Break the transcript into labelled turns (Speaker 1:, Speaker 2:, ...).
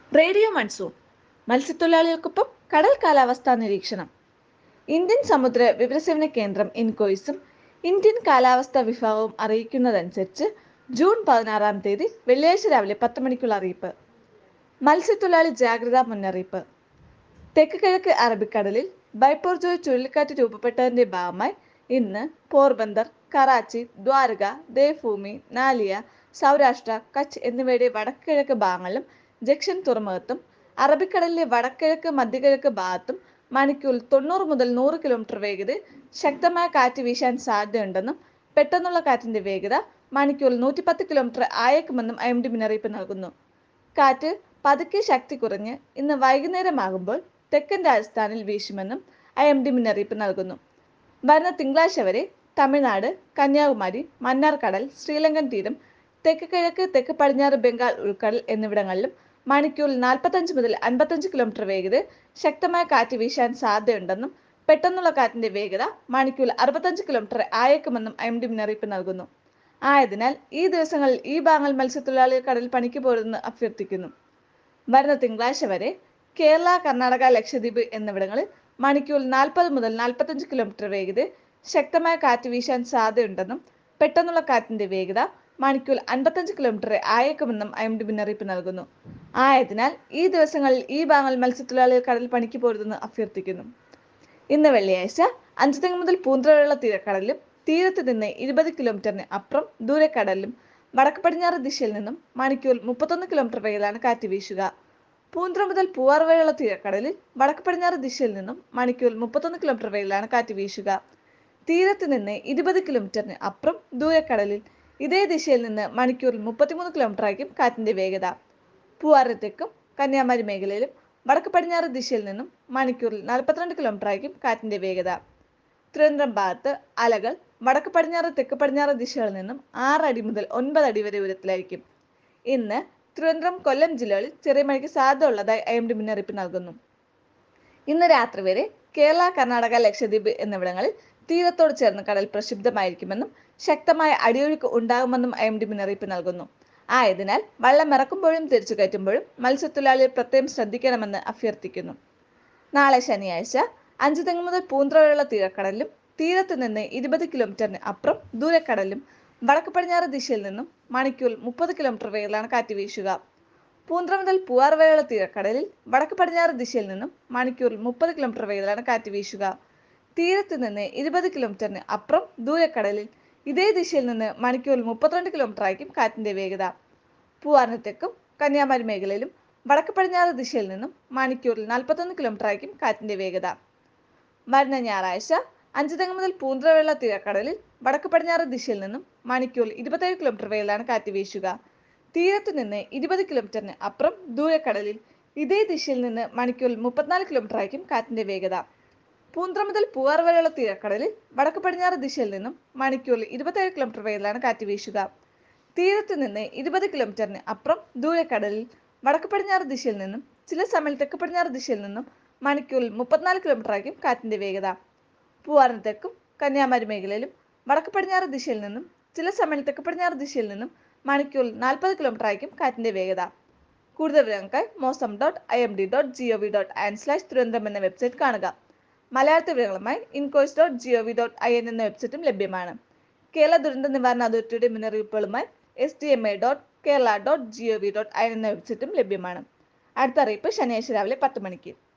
Speaker 1: radio monsoon മത്സ്യത്തൊഴിലാളികൾക്കൊപ്പം കടൽ കാലാവസ്ഥാ നിരീക്ഷണം ഇന്ത്യൻ സമുദ്ര വിവരസേവന കേന്ദ്രം ഇൻകോയിസും ഇന്ത്യൻ കാലാവസ്ഥാ വിഭാഗവും അറിയിക്കുന്നതനുസരിച്ച് ജൂൺ പതിനാറാം തീയതി വെള്ളിയാഴ്ച രാവിലെ പത്ത് മണിക്കുള്ള അറിയിപ്പ് മത്സ്യത്തൊഴിലാളി ജാഗ്രതാ മുന്നറിയിപ്പ് തെക്ക് കിഴക്ക് അറബിക്കടലിൽ ബൈപ്പോർജോയ് ചുഴലിക്കാറ്റ് രൂപപ്പെട്ടതിന്റെ ഭാഗമായി ഇന്ന് പോർബന്ദർ കറാച്ചി ദ്വാരക ദേവ്ഭൂമി നാലിയ സൗരാഷ്ട്ര കച്ച് എന്നിവയുടെ വടക്ക് കിഴക്ക് ഭാഗങ്ങളിലും ജക്ഷൻ തുറമുഖത്തും അറബിക്കടലിലെ വടക്കിഴക്ക് മധ്യകിഴക്ക് ഭാഗത്തും മണിക്കൂറിൽ തൊണ്ണൂറ് മുതൽ നൂറ് കിലോമീറ്റർ വേഗതയിൽ ശക്തമായ കാറ്റ് വീശാൻ സാധ്യതയുണ്ടെന്നും പെട്ടെന്നുള്ള കാറ്റിന്റെ വേഗത മണിക്കൂറിൽ നൂറ്റിപ്പത്ത് കിലോമീറ്റർ ആയേക്കുമെന്നും ഐ എം ഡി മുന്നറിയിപ്പ് നൽകുന്നു കാറ്റ് പതുക്കെ ശക്തി കുറഞ്ഞ് ഇന്ന് വൈകുന്നേരമാകുമ്പോൾ തെക്കൻ രാജസ്ഥാനിൽ വീശുമെന്നും ഐ എം ഡി മുന്നറിയിപ്പ് നൽകുന്നു വരുന്ന തിങ്കളാഴ്ച വരെ തമിഴ്നാട് കന്യാകുമാരി മന്നാർ കടൽ ശ്രീലങ്കൻ തീരം തെക്ക് കിഴക്ക് തെക്ക് പടിഞ്ഞാറ് ബംഗാൾ ഉൾക്കടൽ എന്നിവിടങ്ങളിലും മണിക്കൂറിൽ നാൽപ്പത്തഞ്ച് മുതൽ അൻപത്തഞ്ച് കിലോമീറ്റർ വേഗതയിൽ ശക്തമായ കാറ്റ് വീശാൻ സാധ്യതയുണ്ടെന്നും പെട്ടെന്നുള്ള കാറ്റിന്റെ വേഗത മണിക്കൂറിൽ അറുപത്തഞ്ച് കിലോമീറ്റർ ആയേക്കുമെന്നും ഐ എം ഡി മുന്നറിയിപ്പ് നൽകുന്നു ആയതിനാൽ ഈ ദിവസങ്ങളിൽ ഈ ഭാഗങ്ങൾ മത്സ്യത്തൊഴിലാളികൾ കടലിൽ പണിക്ക് പോരുതെന്ന് അഭ്യർത്ഥിക്കുന്നു വരുന്ന തിങ്കളാഴ്ച വരെ കേരള കർണാടക ലക്ഷദ്വീപ് എന്നിവിടങ്ങളിൽ മണിക്കൂറിൽ നാൽപ്പത് മുതൽ നാൽപ്പത്തഞ്ച് കിലോമീറ്റർ വേഗതയിൽ ശക്തമായ കാറ്റ് വീശാൻ സാധ്യതയുണ്ടെന്നും പെട്ടെന്നുള്ള കാറ്റിന്റെ വേഗത മണിക്കൂറിൽ അൻപത്തഞ്ച് കിലോമീറ്റർ ആയേക്കുമെന്നും ഐ എം ഡി മുന്നറിയിപ്പ് നൽകുന്നു ആയതിനാൽ ഈ ദിവസങ്ങളിൽ ഈ ഭാഗങ്ങളിൽ മത്സ്യത്തൊഴിലാളികൾ കടലിൽ പണിക്ക് പോരുതെന്ന് അഭ്യർത്ഥിക്കുന്നു ഇന്ന് വെള്ളിയാഴ്ച അഞ്ചുതെങ്ങ് മുതൽ പൂന്തറയുള്ള തീരക്കടലിലും തീരത്ത് നിന്ന് ഇരുപത് കിലോമീറ്ററിന് അപ്പുറം ദൂരക്കടലിലും വടക്ക് പടിഞ്ഞാറ് ദിശയിൽ നിന്നും മണിക്കൂറിൽ മുപ്പത്തൊന്ന് കിലോമീറ്റർ വേഗത്തിലാണ് കാറ്റ് വീശുക പൂന്തുറ മുതൽ പൂവാർ വരെയുള്ള തീരക്കടലിൽ വടക്ക് പടിഞ്ഞാറ് ദിശയിൽ നിന്നും മണിക്കൂറിൽ മുപ്പത്തൊന്ന് കിലോമീറ്റർ വേഗത്തിലാണ് കാറ്റ് വീശുക തീരത്ത് നിന്ന് ഇരുപത് കിലോമീറ്ററിന് അപ്പുറം ദൂരക്കടലിൽ ഇതേ ദിശയിൽ നിന്ന് മണിക്കൂറിൽ മുപ്പത്തിമൂന്ന് കിലോമീറ്റർ ആയിരിക്കും കാറ്റിന്റെ വേഗത പൂവാറ് തെക്കും കന്യാകുമാരി മേഖലയിലും വടക്ക് പടിഞ്ഞാറ് ദിശയിൽ നിന്നും മണിക്കൂറിൽ നാൽപ്പത്തിരണ്ട് കിലോമീറ്റർ ആയിരിക്കും കാറ്റിന്റെ വേഗത തിരുവനന്തപുരം ഭാഗത്ത് അലകൾ വടക്ക് പടിഞ്ഞാറ് തെക്ക് പടിഞ്ഞാറ് ദിശകളിൽ നിന്നും ആറ് അടി മുതൽ ഒൻപത് അടി വരെ ഉയരത്തിലായിരിക്കും ഇന്ന് തിരുവനന്തപുരം കൊല്ലം ജില്ലകളിൽ ചെറിയ മഴയ്ക്ക് സാധ്യത ഉള്ളതായി ഐ എം ഡി മുന്നറിയിപ്പ് നൽകുന്നു ഇന്ന് രാത്രി വരെ കേരള കർണാടക ലക്ഷദ്വീപ് എന്നിവിടങ്ങളിൽ തീരത്തോട് ചേർന്ന് കടൽ പ്രക്ഷുബ്ധമായിരിക്കുമെന്നും ശക്തമായ അടിയൊഴുക്ക് ഉണ്ടാകുമെന്നും ഐ എം ഡി മുന്നറിയിപ്പ് നൽകുന്നു ആയതിനാൽ വള്ളം ഇറക്കുമ്പോഴും തിരിച്ചു കയറ്റുമ്പോഴും മത്സ്യത്തൊഴിലാളികൾ പ്രത്യേകം ശ്രദ്ധിക്കണമെന്ന് അഭ്യർത്ഥിക്കുന്നു നാളെ ശനിയാഴ്ച അഞ്ചു തെങ്ങ് മുതൽ പൂന്തറ വരെയുള്ള തീരക്കടലിലും തീരത്ത് നിന്ന് ഇരുപത് കിലോമീറ്ററിന് അപ്പുറം ദൂരക്കടലിലും വടക്ക് പടിഞ്ഞാറ് ദിശയിൽ നിന്നും മണിക്കൂറിൽ മുപ്പത് കിലോമീറ്റർ വേഗത്തിലാണ് കാറ്റ് വീശുക പൂന്തറ മുതൽ പൂവാർ വരെയുള്ള തീരക്കടലിൽ വടക്ക് പടിഞ്ഞാറ് ദിശയിൽ നിന്നും മണിക്കൂറിൽ മുപ്പത് കിലോമീറ്റർ വേഗത്തിലാണ് കാറ്റ് വീശുക തീരത്ത് നിന്ന് ഇരുപത് കിലോമീറ്ററിന് അപ്പുറം ദൂരക്കടലിൽ ഇതേ ദിശയിൽ നിന്ന് മണിക്കൂറിൽ മുപ്പത്തിരണ്ട് കിലോമീറ്റർ ആയിരിക്കും കാറ്റിന്റെ വേഗത പൂവാറിന് തെക്കും കന്യാകുമാരി മേഖലയിലും വടക്ക് പടിഞ്ഞാറ് ദിശയിൽ നിന്നും മണിക്കൂറിൽ നാൽപ്പത്തൊന്ന് കിലോമീറ്റർ ആയിരിക്കും കാറ്റിന്റെ വേഗത വരുന്ന ഞായറാഴ്ച അഞ്ചുതെങ്ങ് മുതൽ പൂന്തറ വെള്ള തീരക്കടലിൽ വടക്ക് പടിഞ്ഞാറ് ദിശയിൽ നിന്നും മണിക്കൂറിൽ ഇരുപത്തേഴ് കിലോമീറ്റർ വേഗത്തിലാണ് കാറ്റ് വീശുക തീരത്ത് നിന്ന് ഇരുപത് കിലോമീറ്ററിന് അപ്പുറം ദൂരക്കടലിൽ ഇതേ ദിശയിൽ നിന്ന് മണിക്കൂറിൽ മുപ്പത്തിനാല് കിലോമീറ്റർ ആയിരിക്കും കാറ്റിന്റെ വേഗത പൂന്തറ മുതൽ പൂവാർ വരെയുള്ള തീരക്കടലിൽ വടക്ക് പടിഞ്ഞാറ് ദിശയിൽ നിന്നും മണിക്കൂറിൽ ഇരുപത്തേഴ് കിലോമീറ്റർ വേഗത്തിലാണ് കാറ്റ് വീശുക തീരത്ത് നിന്ന് ഇരുപത് കിലോമീറ്ററിന് അപ്പുറം ദൂരക്കടലിൽ വടക്ക് പടിഞ്ഞാറ് ദിശയിൽ നിന്നും ചില സമയം തെക്ക് പടിഞ്ഞാറ് ദിശയിൽ നിന്നും മണിക്കൂറിൽ മുപ്പത്തിനാല് കിലോമീറ്റർ ആയിരിക്കും കാറ്റിന്റെ വേഗത പൂവാറിന് തെക്കും കന്യാകുമാരി മേഖലയിലും വടക്ക് പടിഞ്ഞാറ് ദിശയിൽ നിന്നും ചില സമയം തെക്ക് പടിഞ്ഞാറ് ദിശയിൽ നിന്നും മണിക്കൂറിൽ നാൽപ്പത് കിലോമീറ്റർ ആയിരിക്കും കാറ്റിന്റെ വേഗത കൂടുതൽ വിവരങ്ങൾക്കായി mausam dot I M D dot G O V dot I N slash Thiruvananthapuram എന്ന വെബ്സൈറ്റ് കാണുക മലയാളത്തിൽ വിവരങ്ങളുമായി INCOIS dot G O V dot I N എന്ന വെബ്സൈറ്റും ലഭ്യമാണ് കേരള ദുരന്ത നിവാരണ അതോറിറ്റിയുടെ മുന്നറിയിപ്പുകളുമായി S D M A dot Kerala dot G O V dot I N എന്ന വെബ്സൈറ്റും ലഭ്യമാണ് അടുത്ത അറിയിപ്പ് ശനിയാഴ്ച രാവിലെ പത്ത് മണിക്ക്